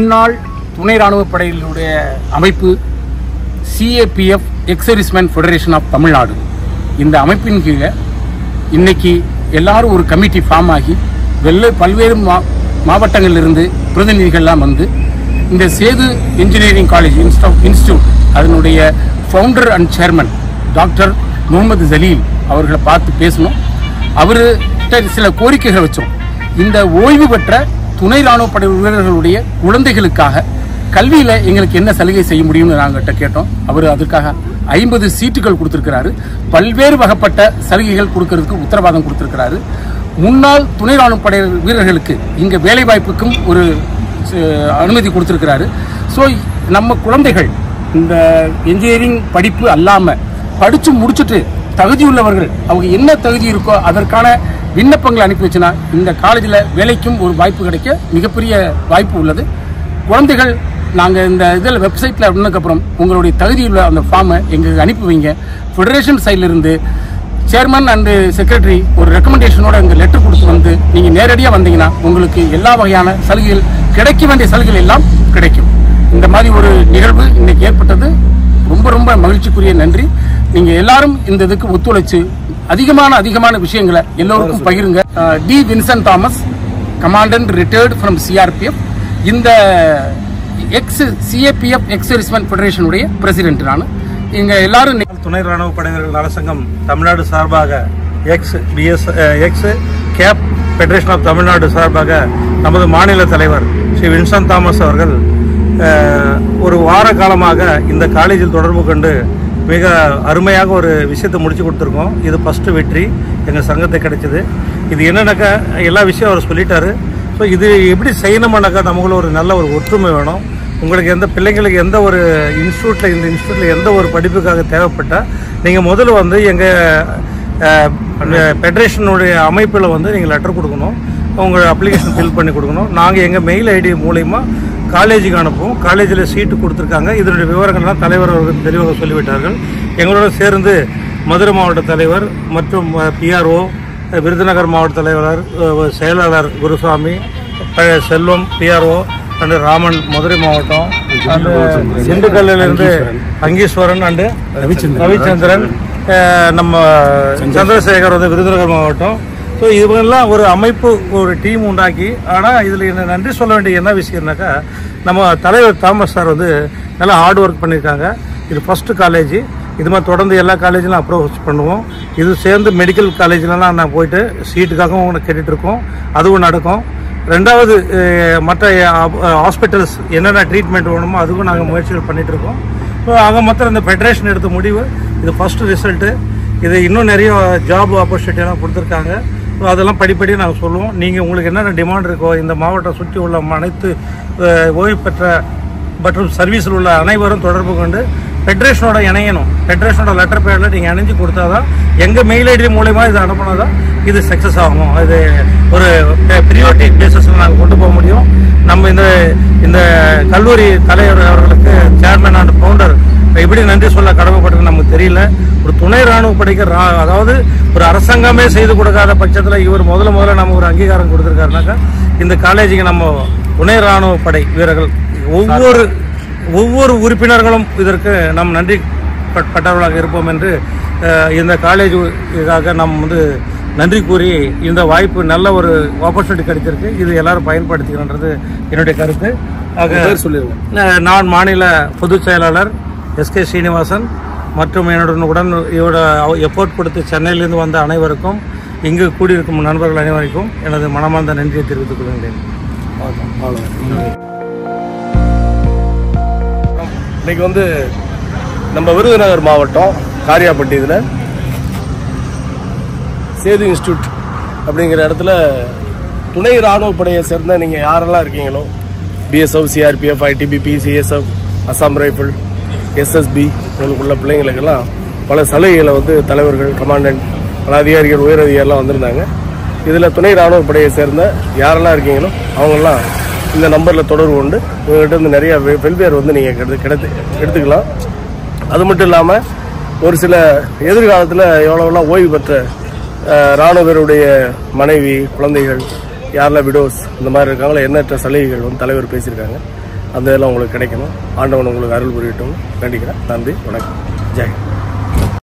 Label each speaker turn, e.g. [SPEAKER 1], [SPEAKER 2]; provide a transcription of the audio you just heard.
[SPEAKER 1] முன்னாள் துணை ராணுவப் படையினுடைய அமைப்பு CAPF ex servicemen federation of Tamil Nadu இந்த அமைப்பின் கீழே இன்னைக்கு எல்லாரும் ஒரு கமிட்டி ஃபார்ம் ஆகி வெள்ளை பல்வேறு மா மாவட்டங்களிலிருந்து பிரதிநிதிகள்லாம் வந்து இந்த சேது இன்ஜினியரிங் காலேஜ் இன்ஸ்டியூட் அதனுடைய founder and chairman doctor Mohamed Jaleel அவர்களை பார்த்து பேசணும் அவர்கிட்ட சில கோரிக்கைகள் வச்சோம் இந்த ஓய்வு பெற்ற துணை ராணுவ படை வீரர்களுடைய குழந்தைகளுக்காக கல்வியில எங்களுக்கு என்ன சலுகை செய்ய முடியும்னு நாங்கிட்ட கேட்டோம் அவர் அதுக்காக ஐம்பது சீட்டுகள் கொடுத்திருக்கிறாரு பல்வேறு வகைப்பட்ட சலுகைகள் கொடுக்கறதுக்கு உத்தரவாதம் கொடுத்திருக்கிறாரு முன்னாள் துணை ராணுவ படை வீரர்களுக்கு இங்க வேலை வாய்ப்புக்கும் ஒரு அஹ், அனுமதி கொடுத்திருக்கிறாரு ஸோ நம்ம குழந்தைகள் இந்த இன்ஜினியரிங் படிப்பு அல்லாம படிச்சு முடிச்சுட்டு தகுதி உள்ளவர்கள் அவங்க என்ன தகுதி இருக்கோ அதற்கான விண்ணப்பங்களை அனுப்பி வச்சுனா இந்த காலேஜில் வேலைக்கும் ஒரு வாய்ப்பு கிடைக்க மிகப்பெரிய வாய்ப்பு உள்ளது குழந்தைகள் நாங்கள் இந்த இதில் வெப்சைட்டில் அப்புறம் உங்களுடைய தகுதியுள்ள அந்த ஃபார்மை எங்களுக்கு அனுப்பி வைங்க ஃபெடரேஷன் சைட்லேருந்து சேர்மன் அண்டு செக்ரட்டரி ஒரு ரெக்கமெண்டேஷனோட இங்கே லெட்டர் கொடுத்து வந்து நீங்கள் நேரடியாக வந்தீங்கன்னா உங்களுக்கு எல்லா வகையான சலுகைகள் கிடைக்க வேண்டிய சலுகைகள் எல்லாம் கிடைக்கும் இந்த மாதிரி ஒரு நிகழ்வு இன்னைக்கு ஏற்பட்டது ரொம்ப ரொம்ப மகிழ்ச்சிக்குரிய நன்றி நீங்க எல்லாரும் இந்த இதுக்கு ஒத்துழைச்சு அதிகமான அதிகமான விஷயங்களை எல்லோருக்கும் பகிருங்க ah, T Vinson Thomas commandant retired from CRPF இந்த எக்ஸ் சிஏபிஎஃப் எக்ஸ் சர்வீஸ்மேன் ஃபெடரேஷனுடைய பிரசிடென்ட் நான் இங்க எல்லாரும் இன்னைக்கு
[SPEAKER 2] துணை ராணுவ படையினர்கள் நலசங்கம் தமிழ்நாடு சார்பாக ex BS ex cap federation of Tamil Nadu சார்பாக நமது மாநில தலைவர் ஸ்ரீ வின்சன் தாமஸ் அவர்கள் அஹ், ஒரு வார காலமாக இந்த காலேஜில் தொடர்பு கொண்டு மிக அருமையாக ஒரு விஷயத்தை முடிச்சு கொடுத்துருக்கோம் இது ஃபஸ்ட்டு வெற்றி எங்கள் சங்கத்தை கிடைச்சது இது என்னன்னாக்கா எல்லா விஷயம் அவர் சொல்லிட்டாரு ஸோ இது எப்படி செய்யணுமானாக்கா நமக்குள்ள ஒரு நல்ல ஒரு ஒற்றுமை வேணும் உங்களுக்கு எந்த பிள்ளைங்களுக்கு எந்த ஒரு இன்ஸ்டியூட்டில் இந்த இன்ஸ்டியூட்டில் எந்த ஒரு படிப்புக்காக தேவைப்பட்டால் நீங்கள் முதல்ல வந்து எங்கள் ஃபெடரேஷனுடைய அமைப்பில் வந்து நீங்கள் லெட்டர் கொடுக்கணும் உங்கள் அப்ளிகேஷன் ஃபில் பண்ணி கொடுக்கணும் நாங்கள் எங்கள் மெயில் ஐடி மூலயமா காலேஜுக்கு அனுப்புவோம் காலேஜில் சீட்டு கொடுத்துருக்காங்க இதனுடைய விவரங்கள்லாம் தலைவர் அவர்கள் தெளிவாக சொல்லிவிட்டார்கள் எங்களோட சேர்ந்து மதுரை மாவட்ட தலைவர் மற்றும் பிஆர்ஓ விருதுநகர் மாவட்ட தலைவர் அஹ், செயலாளர் குருசாமி ப- செல்வம் பிஆர்ஓ அண்டு ராமன் மதுரை மாவட்டம் அண்டு திண்டுக்கல்லிலிருந்து அங்கீஸ்வரன் அண்டு ரவிச்சந்திரன் அஹ், நம்ம சந்திரசேகர் வந்து விருதுநகர் மாவட்டம் ஸோ இவங்கெல்லாம் ஒரு அமைப்பு ஒரு டீம் உண்டாக்கி ஆனால் இதில் என்ன நன்றி சொல்ல வேண்டிய என்ன விஷயம்னாக்கா நம்ம தலைவர் தாமஸ் சார் வந்து நல்லா ஹார்ட் ஒர்க் பண்ணியிருக்காங்க இது ஃபஸ்ட்டு காலேஜ் இது மாதிரி தொடர்ந்து எல்லா காலேஜிலும் அப்ரோச் பண்ணுவோம் இது சேர்ந்து மெடிக்கல் காலேஜ்லலாம் நான் போயிட்டு சீட்டுக்காகவும் கேட்டுட்டு இருக்கோம் அதுவும் நடக்கும் ரெண்டாவது அஹ், மற்ற ஹாஸ்பிட்டல்ஸ் என்னென்ன ட்ரீட்மெண்ட் வேணுமோ அதுவும் நாங்கள் முயற்சிகள் பண்ணிட்டு இருக்கோம் ஸோ ஆக மொத்தம் இந்த ஃபெடரேஷன் எடுத்த முடிவு இது ஃபஸ்ட்டு ரிசல்ட்டு இது இன்னும் நிறைய ஜாப் ஆப்பர்ச்சுனிட்டியெல்லாம் கொடுத்துருக்காங்க ஸோ அதெல்லாம் படிப்படியாக நாங்கள் சொல்லுவோம் நீங்கள் உங்களுக்கு என்னென்ன டிமாண்ட் இருக்கோ இந்த மாவட்டம் சுற்றி உள்ள அனைத்து அஹ், ஓய்வு பெற்ற மற்றும் சர்வீஸில் உள்ள அனைவரும் தொடர்பு கொண்டு ஃபெடரேஷனோட இணையணும் ஃபெடரேஷனோட லெட்டர் பேரில் நீங்கள் இணைஞ்சு கொடுத்தாதான் எங்கள் மெயில் ஐடி மூலயமா இது அனுப்புனா தான் இது சக்ஸஸ் ஆகும் இது ஒரு ப்ரியாரிட்டி பேசிஸில் நாங்கள் கொண்டு போக முடியும் நம்ம இந்த இந்த கல்லூரி தலைவர் அவர்களுக்கு சேர்மன் அண்ட் ஃபவுண்டர் எப்படி நன்றி சொல்ல கடமைப்பட்டிருக்கு நமக்கு தெரியல ஒரு துணை ராணுவ படைக்கு ரா- அதாவது ஒரு அரசாங்கமே செய்து கொடுக்காத பட்சத்தில் இவர் முதல்ல முதல்ல நம்ம ஒரு அங்கீகாரம் கொடுத்துருக்காருனாக்கா இந்த காலேஜுக்கு நம்ம துணை ராணுவ படை வீரர்கள் ஒவ்வொரு ஒவ்வொரு உறுப்பினர்களும் இதற்கு நாம் நன்றி பட்- பட்டவர்களாக இருப்போம் என்று அஹ், இந்த காலேஜ் இதுக்காக நாம் வந்து நன்றி கூறி இந்த வாய்ப்பு நல்ல ஒரு ஆப்பர்ச்சுனிட்டி கிடைத்திருக்கு இது எல்லாரும் பயன்படுத்திக்கணுன்றது என்னுடைய கருத்து ஆக அஹ், நான் மாநில பொதுச் செயலாளர் எஸ்கே ஸ்ரீனிவாசன் மற்றும் என்னுடன் உடன் இவரோட எஃபோர்ட் கொடுத்து சென்னையிலிருந்து வந்த அனைவருக்கும் இங்கு கூடியிருக்கும் நண்பர்கள் அனைவருக்கும் எனது மனமார்ந்த நன்றியை தெரிவித்துக் கொள்கின்றேன்
[SPEAKER 3] இன்னைக்கு வந்து நம்ம விருதுநகர் மாவட்டம் காரியாப்பட்டி இதில் சேது இன்ஸ்டியூட் அப்படிங்கிற இடத்துல துணை ராணுவ படையை சேர்ந்த நீங்கள் யாரெல்லாம் இருக்கீங்களோ BSF CRPF ITBP CSF Assam rifle SSB உங்களுக்குள்ள பிள்ளைங்களுக்கெல்லாம் பல சலுகைகளை வந்து தலைவர்கள் கமாண்டன்ட் பல அதிகாரிகள் உயர் அதிகாரிலாம் வந்திருந்தாங்க இதில் துணை ராணுவ படையை சேர்ந்த யாரெல்லாம் இருக்கீங்களோ அவங்கெல்லாம் இந்த நம்பரில் தொடர்பு கொண்டு உங்கள்கிட்ட இருந்து நிறைய வெல்வேர் வந்து நீங்கள் கிடைத்து கிடைத்து எடுத்துக்கலாம் அது மட்டும் இல்லாமல் ஒரு சில எதிர்காலத்தில் எவ்வளோலாம் ஓய்வு பெற்ற அஹ், ராணுவருடைய மனைவி குழந்தைகள் யாரெல்லாம் விடோஸ் இந்த மாதிரி இருக்காங்களோ எண்ணற்ற சலுகைகள் வந்து தலைவர் பேசியிருக்காங்க அந்த இதெல்லாம் உங்களுக்கு கிடைக்கணும் ஆண்டவன் உங்களுக்கு அருள் புரியட்டும் வேண்டிக்கிறேன் நன்றி வணக்கம் ஜெய் ஹிந்த்.